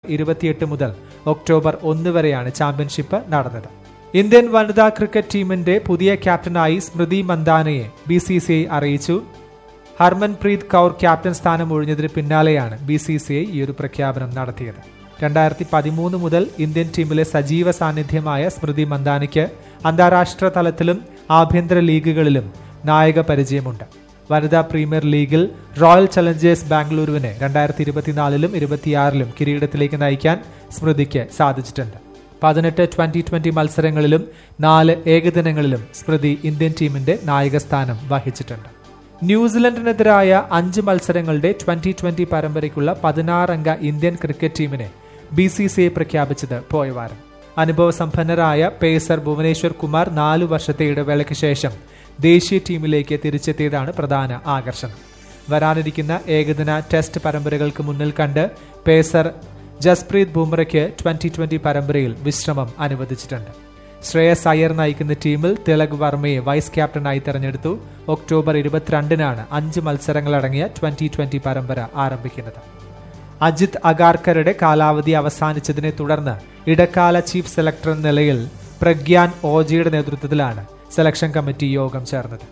ഇരുപത്തിയെട്ട് മുതൽ ഒക്ടോബർ ഒന്ന് വരെയാണ് ചാമ്പ്യൻഷിപ്പ് നടന്നത് ഇന്ത്യൻ വനിതാ ക്രിക്കറ്റ് ടീമിന്റെ പുതിയ ക്യാപ്റ്റനായി സ്മൃതി മന്ദാനയെ ബി സി സി ഐ അറിയിച്ചു ഹർമൻപ്രീത് കൗർ ക്യാപ്റ്റൻ സ്ഥാനം ഒഴിഞ്ഞതിന് പിന്നാലെയാണ് ബി സി സി ഐ ഈ ഒരു പ്രഖ്യാപനം നടത്തിയത് രണ്ടായിരത്തി പതിമൂന്ന് മുതൽ ഇന്ത്യൻ ടീമിലെ സജീവ സാന്നിധ്യമായ സ്മൃതി മന്ദാനയ്ക്ക് അന്താരാഷ്ട്ര തലത്തിലും ആഭ്യന്തര ലീഗുകളിലും നായക പരിചയമുണ്ട് വനിതാ പ്രീമിയർ ലീഗിൽ റോയൽ ചലഞ്ചേഴ്സ് ബാംഗ്ലൂരുവിനെ രണ്ടായിരത്തി ഇരുപത്തിനാലിലും ഇരുപത്തിയാറിലും കിരീടത്തിലേക്ക് നയിക്കാൻ സ്മൃതിക്ക് സാധിച്ചിട്ടുണ്ട് പതിനെട്ട് ട്വന്റി ട്വന്റി മത്സരങ്ങളിലും നാല് ഏകദിനങ്ങളിലും സ്മൃതി ഇന്ത്യൻ ടീമിന്റെ നായകസ്ഥാനം വഹിച്ചിട്ടുണ്ട് ന്യൂസിലൻഡിനെതിരായ അഞ്ച് മത്സരങ്ങളുടെ ട്വന്റി ട്വന്റി പരമ്പരയ്ക്കുള്ള പതിനാറംഗ ഇന്ത്യൻ ക്രിക്കറ്റ് ടീമിനെ ബി സി സി ഐ പ്രഖ്യാപിച്ചത് പോയ വാരം അനുഭവസമ്പന്നരായ പേസർ ഭുവനേശ്വർ കുമാർ നാലു വർഷത്തെ ഇടവേളയ്ക്ക് ശേഷം ദേശീയ ടീമിലേക്ക് തിരിച്ചെത്തിയതാണ് പ്രധാന ആകർഷണം വരാനിരിക്കുന്ന ഏകദിന ടെസ്റ്റ് പരമ്പരകൾക്ക് മുന്നിൽ കണ്ട് പേസർ ജസ്പ്രീത് ബുംറയ്ക്ക് ട്വന്റി ട്വന്റി പരമ്പരയിൽ വിശ്രമം അനുവദിച്ചിട്ടുണ്ട് ശ്രേയസ് അയ്യർ നയിക്കുന്ന ടീമിൽ തിലക് വർമ്മയെ വൈസ് ക്യാപ്റ്റനായി തെരഞ്ഞെടുത്തു ഒക്ടോബർ ഇരുപത്തിരണ്ടിനാണ് അഞ്ച് മത്സരങ്ങളടങ്ങിയ ട്വന്റി ട്വന്റി പരമ്പര ആരംഭിക്കുന്നത് അജിത് അഗാർക്കറുടെ കാലാവധി അവസാനിച്ചതിനെ തുടർന്ന് ഇടക്കാല ചീഫ് സെലക്ടർ എന്ന നിലയിൽ പ്രഗ്യാൻ ഓജയുടെ നേതൃത്വത്തിലാണ് സെലക്ഷൻ കമ്മിറ്റി യോഗം ചേർന്നത്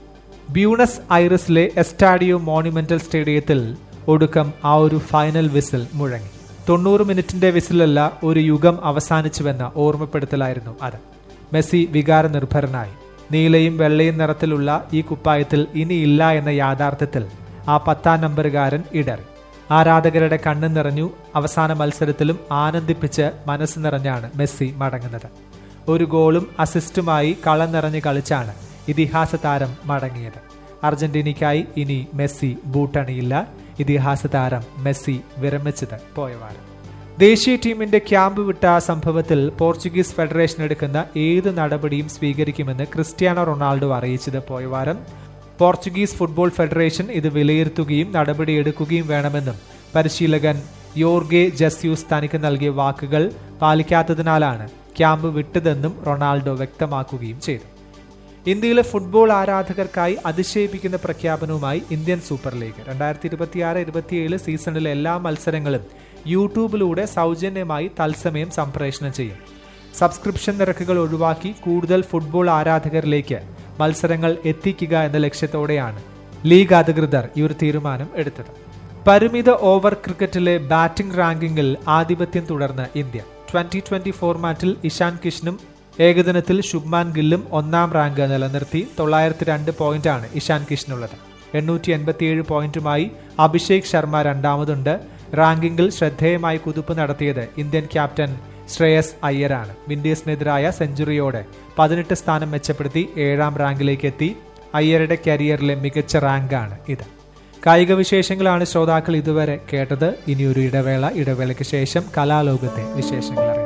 ബ്യൂണസ് ഐറിസിലെ എസ്റ്റാഡിയോ മോണിമെന്റൽ സ്റ്റേഡിയത്തിൽ ഒടുക്കം ആ ഒരു ഫൈനൽ വിസിൽ മുഴങ്ങി തൊണ്ണൂറ് മിനിറ്റിന്റെ വിസിലല്ല ഒരു യുഗം അവസാനിച്ചുവെന്ന ഓർമ്മപ്പെടുത്തലായിരുന്നു അത് മെസ്സി വികാരനിർഭരനായി നീലയും വെള്ളയും നിറത്തിലുള്ള ഈ കുപ്പായത്തിൽ ഇനിയില്ല എന്ന യാഥാർത്ഥ്യത്തിൽ ആ പത്താം നമ്പറുകാരൻ ഇടറി ആരാധകരുടെ കണ്ണു നിറഞ്ഞു അവസാന മത്സരത്തിലും ആനന്ദിപ്പിച്ച് മനസ്സ് നിറഞ്ഞാണ് മെസ്സി മടങ്ങുന്നത് ഒരു ഗോളും അസിസ്റ്റുമായി കളം നിറഞ്ഞ് കളിച്ചാണ് ഇതിഹാസ താരം മടങ്ങിയത് അർജന്റീനയ്ക്കായി ഇനി മെസ്സി ബൂട്ടണിയില്ല ഇതിഹാസ താരം മെസ്സി വിരമിച്ചത് പോയവാരം ദേശീയ ടീമിന്റെ ക്യാമ്പ് വിട്ട സംഭവത്തിൽ പോർച്ചുഗീസ് ഫെഡറേഷൻ എടുക്കുന്ന ഏത് നടപടിയും സ്വീകരിക്കുമെന്ന് ക്രിസ്ത്യാനോ റൊണാൾഡോ അറിയിച്ചത് പോയവാരം പോർച്ചുഗീസ് ഫുട്ബോൾ ഫെഡറേഷൻ ഇത് വിലയിരുത്തുകയും നടപടിയെടുക്കുകയും വേണമെന്നും പരിശീലകൻ യോർഗെ ജസ്യൂസ് തനിക്ക് നൽകിയ വാക്കുകൾ പാലിക്കാത്തതിനാലാണ് ക്യാമ്പ് വിട്ടതെന്നും റൊണാൾഡോ വ്യക്തമാക്കുകയും ചെയ്തു ഇന്ത്യയിലെ ഫുട്ബോൾ ആരാധകർക്കായി അതിശയിപ്പിക്കുന്ന പ്രഖ്യാപനവുമായി ഇന്ത്യൻ സൂപ്പർ ലീഗ് രണ്ടായിരത്തി ഇരുപത്തിയാറ് ഇരുപത്തിയേഴ് സീസണിലെ എല്ലാ മത്സരങ്ങളും യൂട്യൂബിലൂടെ സൗജന്യമായി തത്സമയം സംപ്രേഷണം ചെയ്യും സബ്സ്ക്രിപ്ഷൻ നിരക്കുകൾ ഒഴിവാക്കി കൂടുതൽ ഫുട്ബോൾ ആരാധകരിലേക്ക് മത്സരങ്ങൾ എത്തിക്കുക എന്ന ലക്ഷ്യത്തോടെയാണ് ലീഗ് അധികൃതർ ഈ ഒരു തീരുമാനം എടുത്തത് പരിമിത ഓവർ ക്രിക്കറ്റിലെ ബാറ്റിംഗ് റാങ്കിങ്ങിൽ ആധിപത്യം തുടർന്ന് ഇന്ത്യ ട്വന്റി ട്വന്റി ഫോർമാറ്റിൽ ഇഷാൻ കിഷനും ഏകദിനത്തിൽ ശുഭ്മാൻ ഗില്ലും ഒന്നാം റാങ്ക് നിലനിർത്തി തൊള്ളായിരത്തി രണ്ട് പോയിന്റാണ് ഇഷാൻ കിഷനുള്ളത് എണ്ണൂറ്റി എൺപത്തിയേഴ് പോയിന്റുമായി അഭിഷേക് ശർമ്മ രണ്ടാമതുണ്ട് റാങ്കിങ്ങിൽ ശ്രദ്ധേയമായി കുതിപ്പ് നടത്തിയത് ഇന്ത്യൻ ക്യാപ്റ്റൻ ശ്രേയസ് അയ്യരാണ് വിൻഡീസിനെതിരായ സെഞ്ചുറിയോടെ പതിനെട്ട് സ്ഥാനം മെച്ചപ്പെടുത്തി ഏഴാം റാങ്കിലേക്ക് എത്തി അയ്യരുടെ കരിയറിലെ മികച്ച റാങ്കാണ് ഇത് കായിക വിശേഷങ്ങളാണ് ശ്രോതാക്കൾ ഇതുവരെ കേട്ടത് ഇനിയൊരു ഇടവേള ഇടവേളയ്ക്ക് ശേഷം കലാലോകത്തെ വിശേഷങ്ങൾ